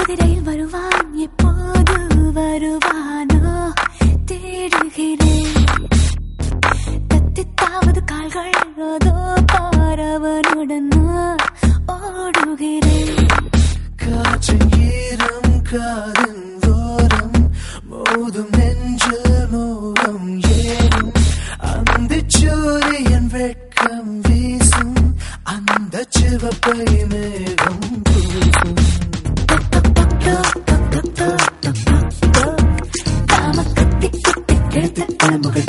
குதிரையில் வருவான் எப்போது வருவானோ தேடுகிறேன் தத்தித்தாவது கால்கள் அதோ பாரவனுடன் நான் ஓடுகிறேன் காற்றின் ஈரம் காதின் ஓரம் மோதும் நெஞ்சில் மோகம் ஏறும் அந்த சூரியன் வெட்கம் வீசும் அந்த சிவப்பை மேகம் பூசும் காம கத்தி குத்தி கிழத்த கிளம்புகள்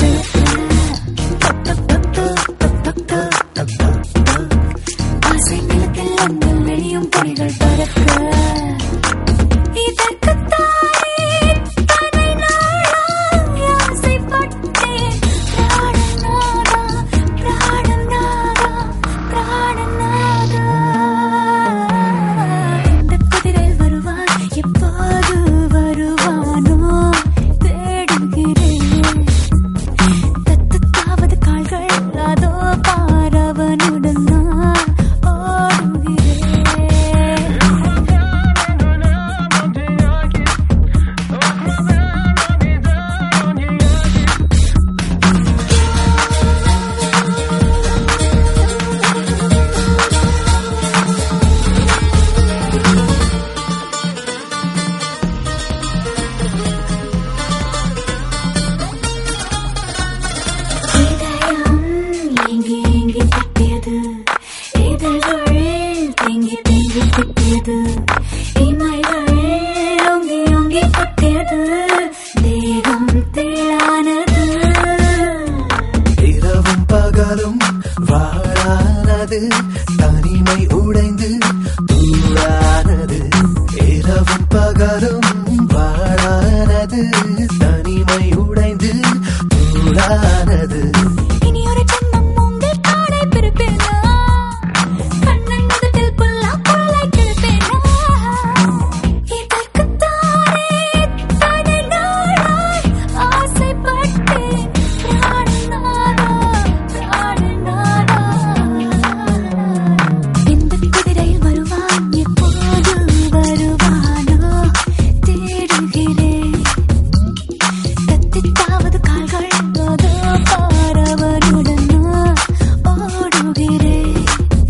ஆசை நிலத்தில் அந்த வெளியும் பொறிகள் பறக்க இதற்குத்தானே தன்னை நாளாய் ஆசைப்பட்டேன். பிராணநாதா, பிராணநாதா, பிராணநாதா. இந்தக் குதிரையில் வருவான், எப்போது வருவானோ தேடுகிறேன் தத்துத்தாவது கால்கள் அதோ பாரவனுடன் நான் ஓடுகிறேன் இதயம் ஏங்கி ஏங்கி தட்டியது இதழ்கள் தேங்கி தேங்கி திட்டியது இமைகள் ஓங்கி ஓங்கி கொட்டியது தேகம் தேளானது இரவும் பகலும் வாழானது தனிமை உடைந்து தூளானது இரவும் பகலும் வாழானது தனிமை உடைந்து தூளானது இனி ஒரு ஜென்மம் உங்கள் காடை பிறப்பேனா கண்ணன் முதட்டில் புல்லா புல்லை கிழப்பேனா இதற்குத்தானே தனி நாளாய் ஆசைப்பட்டேன் பிராணநாதா பிராணநாதா இந்த குதிரையில் வருவான் எப்போது வருவானோ தேடுகிறேன் தத்தித்தாவது கால்கள் அதோ பாரவனுடன் நான் ஓடுகிறேன்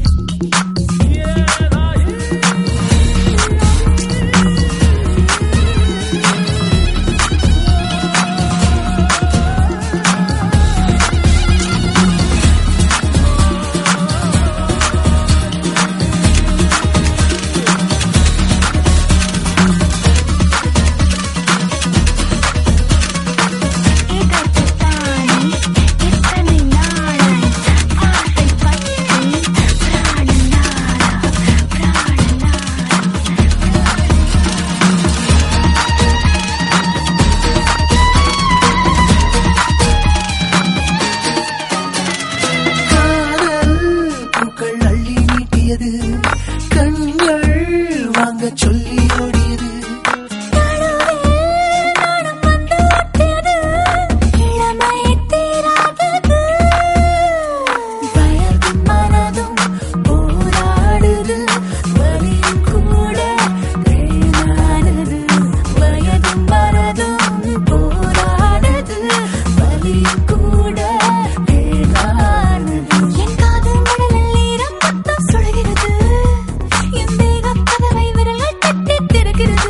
இதற்குத்தானே இத்தனை நாளாய் ஆசைப்பட்டேன் பிராணநாதா பிராணநாதா காதல் பூக்கள் அள்ளி நீட்டியது கண்கள் வாங்க சொல்லி ஓடியது நடுவில் நாணம் வந்து ஒட்டியது இளமை தீராதது வயதும் மனதும் போராடுது வலியும் கூட தேனானது வயதும் மனதும் போராடுது வலியும் கூட தேனானது என் காதல் மணலில் ஈரம் மொத்தம் சுடுகிறது என் தேகம் கதவை விரலால் தட்டித் திறக்கிறது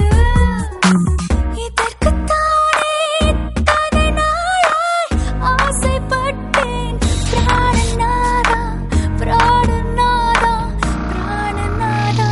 இதற்குத்தானே தனி நாளாய் ஆசைப்பட்டேன் பிராணநாதா பிராணநாதா பிராணநாதா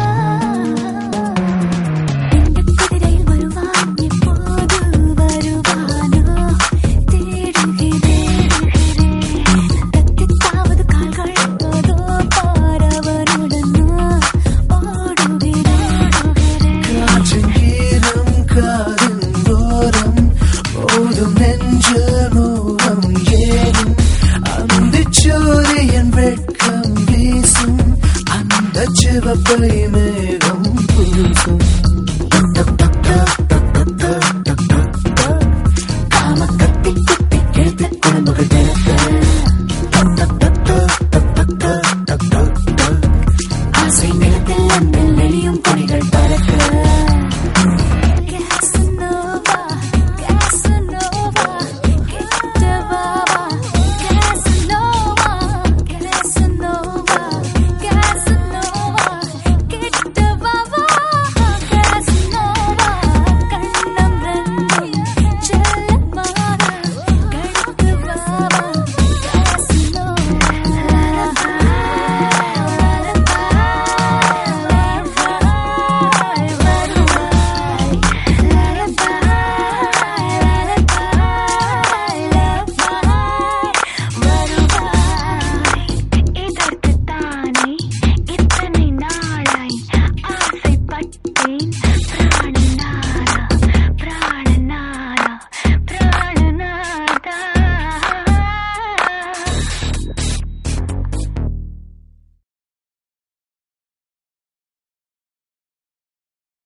இந்த குதிரையில் வருவான் எப்போது வருவானோ தேடுகிறேன் தத்தித்தாவது கால்கள் அதோ பாரவனுடன் நான் ஓடுகிறேன் காற்றின் ஈரம் காதின் ஓரம் மோதும் நெஞ்சில் மோகம் ஏறும் அந்த சூரியன் வெட்கம் வீசும் அந்த சிவப்பை